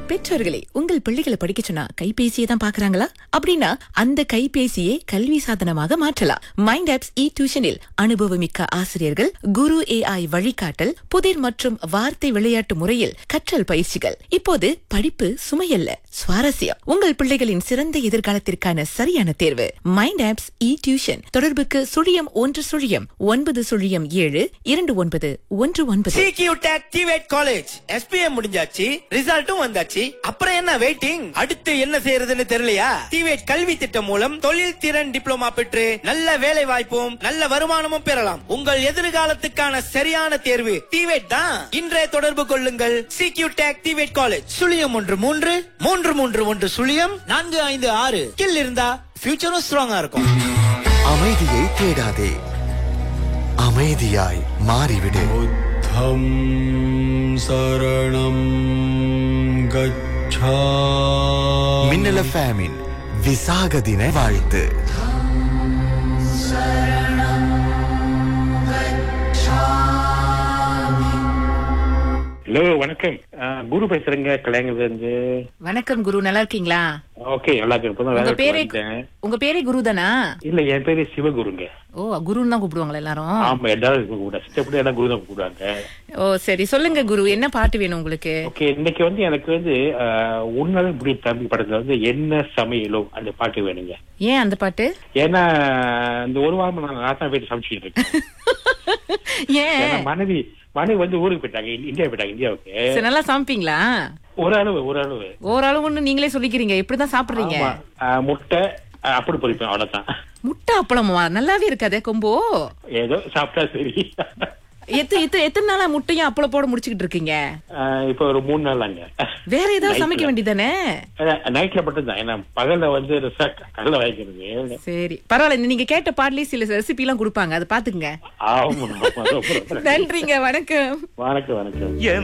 பெற்றோர்களே உங்கள் பிள்ளைகளை படிக்க சொன்னா கைபேசியை தான் பாக்குறாங்களா அப்படின்னா அந்த கைபேசியை கல்வி சாதனமாக மாற்றலாம் மைண்ட் ஆப்ஸ் இ டியூஷனில் அனுபவமிக்க ஆசிரியர்கள் குரு ஏஐ வழிகாட்டல் புதிர் மற்றும் வார்த்தை விளையாட்டு முறையில் கற்றல் பயிற்சிகள் இப்போது படிப்பு சுமையல்ல சுவாரஸ்யம் உங்கள் பிள்ளைகளின் சிறந்த எதிர்காலத்திற்கான சரியான தேர்வு மைண்ட் ஆப்ஸ் இ டியூஷன் தொடர்புக்கு சுழியம் ஒன்று சுழியம் ஒன்பது சுழியம் ஏழு இரண்டு ஒன்பது ஒன்று ஒன்பது சிகியூ டெக் டிவேட் காலேஜ் எஸ்பிஎம் முடிஞ்சாச்சு ரிசல்ட்டும் வந்தாச்சு அப்புறம் என்ன வெயிட்டிங் அடுத்து என்ன செய்யறதுன்னு தெரியலையா டிவேட் கல்வி திட்டம் மூலம் தொழில் திறன் டிப்ளமா பெற்று நல்ல வேலை வாய்ப்பும் நல்ல வருமானமும் பெறலாம் உங்கள் எதிர்காலத்துக்கான சரியான தேர்வு டிவேட் தான் இன்றைய தொடர்பு கொள்ளுங்கள் சிகியூ டெக் டிவேட் காலேஜ் சுழியம் ஒன்று மூன்று மூன்று மூன்று ஒன்று சுழியம் நான்கு ஐந்து ஆறு கில் இருந்தா ஃபியூச்சரும் ஸ்ட்ராங்கா இருக்கும் அமைதியை தேடாதே அமைதியாய் மாறிவிடு बुद्धं शरणं गच्छामि மின்னல ஃபேமின் விசாக தின வாழ்த்து ஹலோ வணக்கம் அஹ், குரு பேசுறேங்க கலைஞர்ல இருந்து வணக்கம் குரு நல்லா இருக்கீங்களா ஓகே நல்லா இருக்கு இப்பதான் உங்க வேலை பேரே வந்தேன் உங்க பேரே குரு தானா இல்ல என் பேரு சிவகுருங்க ஓ குருன்னு தான் கூப்பிடுவாங்களா எல்லாரும் ஆமா எல்லாரும் கூட சிஸ்டப்படி எல்லாம் குரு தான் கூப்பிடுவாங்க ஓ சரி சொல்லுங்க குரு என்ன பாட்டு வேணும் உங்களுக்கு ஓகே இன்னைக்கு வந்து எனக்கு வந்து அஹ், உன்னால் முடி தம்பி படத்துல வந்து என்ன சமையலோ அந்த பாட்டு வேணுங்க ஏன் அந்த பாட்டு ஏன்னா இந்த ஒரு வாரம் நான் நான் தான் வீட்டு சமைச்சிட்டு இருக்கேன் ஏன் ஏன்னா மனைவி மனைவி வந்து ஊருக்கு போயிட்டாங்க இ- இந்தியா போயிட்டாங்க இந்தியாவுக்கு சரி நல்லா சமைப்பீங்களா ஒரு அளவு ஒரு அளவு ஓரளவுன்னு நீங்களே சொல்லிக்கிறீங்க எப்படிதான் சாப்பிடுறீங்க ஆமா அஹ், முட்டை அஹ், அப்படி பொரிப்பேன் அவ்வளவுதான் முட்டை அப்பளமா நல்லாவே இருக்காதே கொம்போ ஏதோ சாப்பிட்டா சரி எத்து எத்து எத்தனை நாளா முட்டையும் அப்பளம் போட முடிச்சுக்கிட்டு இருக்கீங்க அஹ், இப்போ ஒரு மூணு நாள் அங்க வேற ஏதாவது Nightல. சமைக்க வேண்டியதானே நைட்ல மட்டும்தான் ஏன்னா பகல்ல வந்து ரிசார்ட் கடல வாங்கிக்கிறது சரி பரவாயில்ல நீங்க கேட்ட பாடலே சில ரெசிபி எல்லாம் கொடுப்பாங்க அதை பாத்துக்குங்க ஆமா ஆமா ரொம்ப ரொம்ப நன்றி. நன்றிங்க வணக்கம் வணக்கம் வணக்கம் என்